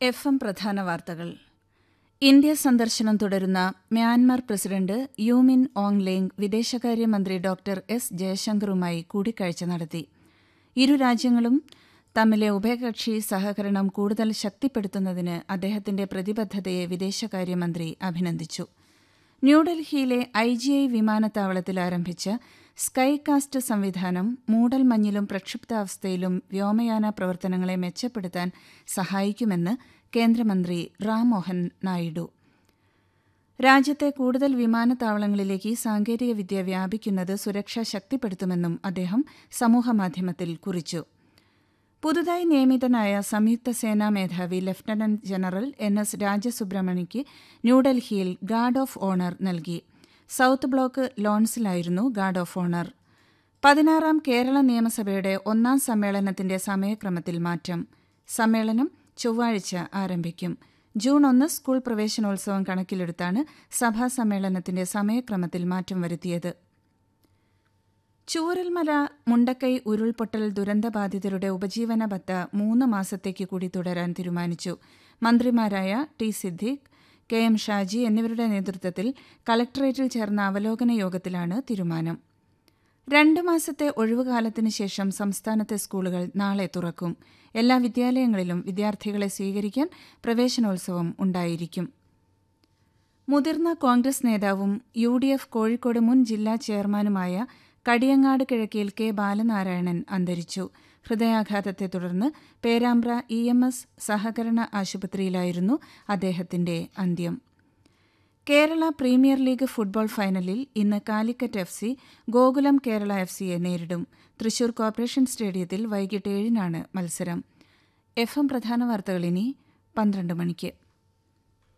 F M പ്രധാന വാർത്തകൾ India സന്ദർശനം തുടരുന്ന മ്യാൻമാർ പ്രസിഡന്റ് യൂമിൻ ഓങ് ലേങ് വിദേശകാര്യമന്ത്രി ഡോക്ടർ എസ് ജയശങ്കറുമായി കൂടിക്കാഴ്ച നടത്തി ഇരു രാജ്യങ്ങളും തമ്മിലെ ഉഭയകക്ഷി സഹകരണം കൂടുതൽ ശക്തിപ്പെടുത്തുന്നതിന് അദ്ദേഹത്തിന്റെ പ്രതിബദ്ധതയെ വിദേശകാര്യമന്ത്രി അഭിനന്ദിച്ചു ന്യൂഡൽഹിയിലെ ഐ ജി ഐ വിമാനത്താവളത്തിൽ ആരംഭിച്ച സ്കൈകാസ്റ്റ് സംവിധാനം മൂടൽമഞ്ഞിലും പ്രക്ഷുബ്ധാവസ്ഥയിലും വ്യോമയാന പ്രവർത്തനങ്ങളെ മെച്ചപ്പെടുത്താൻ സഹായിക്കുമെന്ന് കേന്ദ്രമന്ത്രി റാം മോഹൻ നായിഡു രാജ്യത്തെ കൂടുതൽ വിമാനത്താവളങ്ങളിലേക്ക് സാങ്കേതികവിദ്യ വ്യാപിക്കുന്നത് സുരക്ഷ ശക്തിപ്പെടുത്തുമെന്നും അദ്ദേഹം സമൂഹമാധ്യമത്തിൽ കുറിച്ചു പുതുതായി നിയമിതനായ സംയുക്ത സേനാ മേധാവി ലഫ്റ്റനന്റ് ജനറൽ എൻ എസ് രാജസുബ്രഹ്മണിക്ക് ന്യൂഡൽഹിയിൽ ഗാർഡ് ഓഫ് ഓണർ നൽകി സൌത്ത് ബ്ലോക്ക് ലോൺസിലായിരുന്നു ഗാർഡ് ഓഫ് ഓണർ പതിനാറാം കേരള നിയമസഭയുടെ ഒന്നാം സമ്മേളനത്തിന്റെ സമയക്രമത്തിൽ മാറ്റം സമ്മേളനം ചൊവ്വാഴ്ച ആരംഭിക്കും ജൂൺ ഒന്ന് സ്കൂൾ പ്രവേശനോത്സവം കണക്കിലെടുത്താണ് സഭാ സമ്മേളനത്തിന്റെ സമയക്രമത്തിൽ മാറ്റം വരുത്തിയത് ചൂരൽമല മുണ്ടക്കൈ ഉരുൾപൊട്ടൽ ദുരന്തബാധിതരുടെ ഉപജീവന ബത്ത മൂന്ന് മാസത്തേക്ക് കൂടി തുടരാൻ തീരുമാനിച്ചു മന്ത്രിമാരായ T Siddique K M Shaji എന്നിവരുടെ നേതൃത്വത്തിൽ കളക്ടറേറ്റിൽ ചേർന്ന അവലോകന യോഗത്തിലാണ് തീരുമാനം രണ്ടു മാസത്തെ ഒഴിവുകാലത്തിന് ശേഷം സംസ്ഥാനത്തെ സ്കൂളുകൾ നാളെ തുറക്കും എല്ലാ വിദ്യാലയങ്ങളിലും വിദ്യാർത്ഥികളെ സ്വീകരിക്കാൻ പ്രവേശനോത്സവം ഉണ്ടായിരിക്കും മുതിർന്ന കോൺഗ്രസ് നേതാവും യു ഡി എഫ് കോഴിക്കോട് മുൻ ജില്ലാ ചെയർമാനുമായ കടിയങ്ങാട് കിഴക്കിൽ കെ ബാലനാരായണൻ അന്തരിച്ചു ഹൃദയാഘാതത്തെ തുടർന്ന് പേരാമ്പ്ര ഇ എം എസ് സഹകരണ ആശുപത്രിയിലായിരുന്നു അദ്ദേഹത്തിന്റെ അന്ത്യം കേരള പ്രീമിയർ ലീഗ് ഫുട്ബോൾ ഫൈനലിൽ ഇന്ന് Calicut F C Gokulam Kerala F സിയെ നേരിടും തൃശൂർ കോർപ്പറേഷൻ സ്റ്റേഡിയത്തിൽ വൈകിട്ട് ഏഴിനാണ് മത്സരം എഫ് എം പ്രധാന വാർത്തകൾ ഇനി പന്ത്രണ്ട് മണിക്ക്